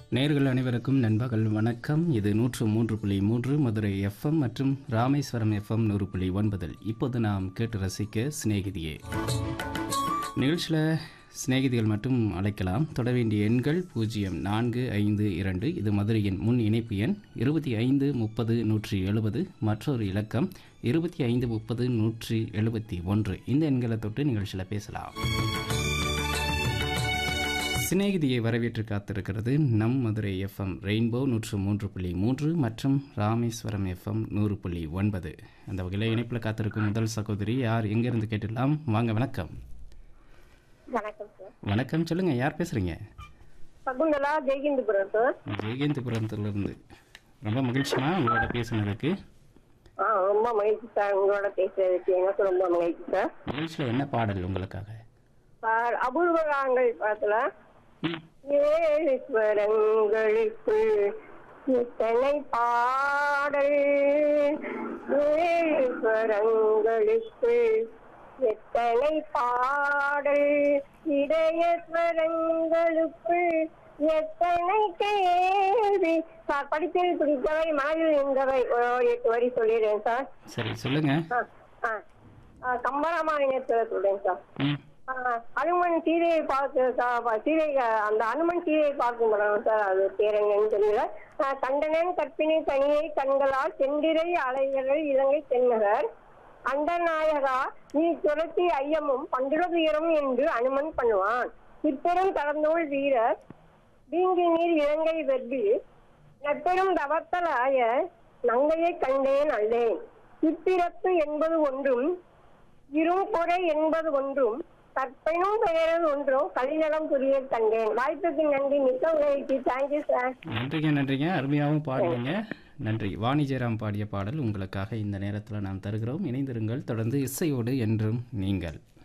நேர்கள் அனைவருக்கும் நண்பகல் வணக்கம் இது நூற்று மூன்று புள்ளி மூன்று மதுரை எஃப்எம் மற்றும் ராமேஸ்வரம் எஃப்எம் நூறு புள்ளி ஒன்பதில் இப்போது நாம் கேட்டு ரசிக்க சிநேகிதியே நிகழ்ச்சியில் சிநேகிதிகள் மட்டும் அழைக்கலாம் தொட வேண்டிய எண்கள் பூஜ்ஜியம் நான்கு ஐந்து இரண்டு இது மதுரையின் முன் இணைப்பு எண் இருபத்தி ஐந்து முப்பது நூற்றி எழுபது மற்றொரு இலக்கம் இருபத்தி ஐந்து முப்பது நூற்றி எழுபத்தி ஒன்று இந்த எண்களை தொட்டு நிகழ்ச்சியில் பேசலாம் சிநேகிதியை வரவேற்று காத்திருக்கிறது நம் மதுரை எஃப்எம் ரெயின்போ நூற்று மூன்று புள்ளி மூன்று மற்றும் ராமேஸ்வரம் எஃப்எம் நூறு புள்ளி ஒன்பது அந்த வகையில் இணைப்பில் காத்திருக்கும் முதல் சகோதரி யார் எங்கேருந்து கேட்டுடலாம் வாங்க வணக்கம் வணக்கம் சார் வணக்கம் சொல்லுங்க யார் பேசுறீங்க சகுந்தலா ஜெய்கிந்தபுரம் சார் ஜெயகேந்திபுரத்துலேருந்து ரொம்ப மகிழ்ச்சிமா உங்களோட பேசுனதுக்கு ஆ ரொம்ப மகிழ்ச்சி சார் உங்களோட பேசுறதுக்கு எனக்கு ரொம்ப மகிழ்ச்சி சார் நிகழ்ச்சியில் என்ன பாடல் உங்களுக்காக சார் அபூர்வராங்கள் படத்துல ம், ஏழு ஸ்வரங்களுக்குள் எத்தனை பாடல் ஏழு ஸ்வரங்களுக்குள் எத்தனை பாடல் இதய ஸ்வரங்களுக்குள் எத்தனை கேள்வி சார் படிப்பில் பிடித்தவை மனதில் நின்றவை ஒரு எட்டு வரி சொல்லிடுறேன் சார் சரி சொல்லுங்க ஆ ஆ ஆ, கம்பராமாயணத்துல சொல்றேன் சார் ம் ஆ, அனுமன் சீதையை பார்த்து சா- சீதை அந்த அனுமன் சீதையை பார்க்கும் படம் சார் அது பேர் என்னன்னு தெரியல ஆ, கண்டனன் கற்பினை தனியை கண்களால் செந்திரை அலைகள் இலங்கை தென்னகர் அண்டநாயகா நீ துரத்தி ஐயமும் பண்டுலதுயரம் என்று அனுமன் பண்ணுவான் இப்பெரும் கடந்தோள் வீரர் வீங்கி நீர் இலங்கை வெற்றி நட்பெரும் தவத்தலாய நங்கையை கண்டேன் அல்லேன் இப்பிறப்பு என்பது ஒன்றும் இரும்பொறை என்பது ஒன்றும் கற்பனும் பெயரது ஒன்றும் கலிநலம் புரிய கண்டேன் வாய்ப்புக்கு நன்றி மிக்க உதவிக்கு தேங்க்யூ சார் நன்றிங்க நன்றிங்க அருமையாகவும் பாடுவீங்க நன்றி வாணி ஜெயராம் பாடிய பாடல் உங்களுக்காக இந்த நேரத்தில் நாம் தருகிறோம் இணைந்திருங்கள் தொடர்ந்து இசையோடு என்றும் நீங்கள்